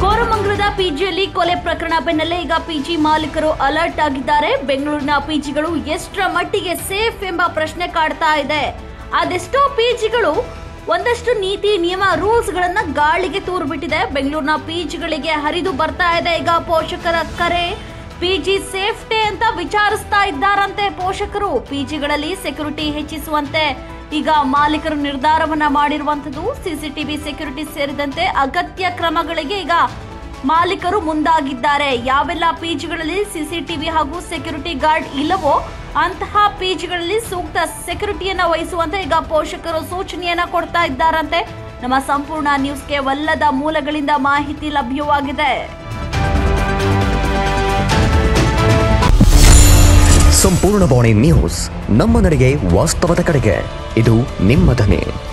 ಕೋರಮಂಗಲದ ಪಿಜಿಯಲ್ಲಿ ಕೊಲೆ ಪ್ರಕರಣ ಬೆನ್ನಲ್ಲೇ ಈಗ ಪಿಜಿ ಮಾಲೀಕರು ಅಲರ್ಟ್ ಆಗಿದ್ದಾರೆ ಬೆಂಗಳೂರಿನ ಪಿಜಿಗಳು ಎಷ್ಟರ ಮಟ್ಟಿಗೆ ಸೇಫ್ ಎಂಬ ಪ್ರಶ್ನೆ ಕಾಡ್ತಾ ಇದೆ ಅದೆಷ್ಟೋ ಪಿಜಿಗಳು ಒಂದಷ್ಟು ನೀತಿ ನಿಯಮ ರೂಲ್ಸ್ ಗಳನ್ನ ಗಾಳಿಗೆ ತೂರು ಬಿಟ್ಟಿದೆ ಬೆಂಗಳೂರಿನ ಪಿಜಿಗಳಿಗೆ ಹರಿದು ಬರ್ತಾ ಇದೆ ಈಗ ಪೋಷಕರ ಕರೆ ಪಿಜಿ ಸೇಫ್ಟಿ ಅಂತ ವಿಚಾರಿಸ್ತಾ ಇದ್ದಾರಂತೆ ಪೋಷಕರು ಪಿಜಿಗಳಲ್ಲಿ ಸೆಕ್ಯೂರಿಟಿ ಹೆಚ್ಚಿಸುವಂತೆ ಈಗ ಮಾಲೀಕರು ನಿರ್ಧಾರವನ್ನ ಮಾಡಿರುವಂತದ್ದು ಸಿಸಿಟಿವಿ ಸೆಕ್ಯೂರಿಟಿ ಸೇರಿದಂತೆ ಅಗತ್ಯ ಕ್ರಮಗಳಿಗೆ ಈಗ ಮಾಲೀಕರು ಮುಂದಾಗಿದ್ದಾರೆ ಯಾವೆಲ್ಲ ಪಿಜಿಗಳಲ್ಲಿ ಸಿಸಿಟಿವಿ ಹಾಗೂ ಸೆಕ್ಯೂರಿಟಿ ಗಾರ್ಡ್ ಇಲ್ಲವೋ ಅಂತಹ ಪಿಜಿಗಳಲ್ಲಿ ಸೂಕ್ತ ಸೆಕ್ಯೂರಿಟಿಯನ್ನ ವಹಿಸುವಂತೆ ಈಗ ಪೋಷಕರು ಸೂಚನೆಯನ್ನ ಕೊಡ್ತಾ ಇದ್ದಾರಂತೆ ನಮ್ಮ ಸಂಪೂರ್ಣ ನ್ಯೂಸ್ಗೆ ಒಲ್ಲದ ಮೂಲಗಳಿಂದ ಮಾಹಿತಿ ಲಭ್ಯವಾಗಿದೆ ಸಂಪೂರ್ಣ ಬಾಣಿ ನ್ಯೂಸ್ ನಮ್ಮ ನಡೆಗೆ ವಾಸ್ತವದ ಕಡೆಗೆ ಇದು ನಿಮ್ಮ ಧ್ವನಿ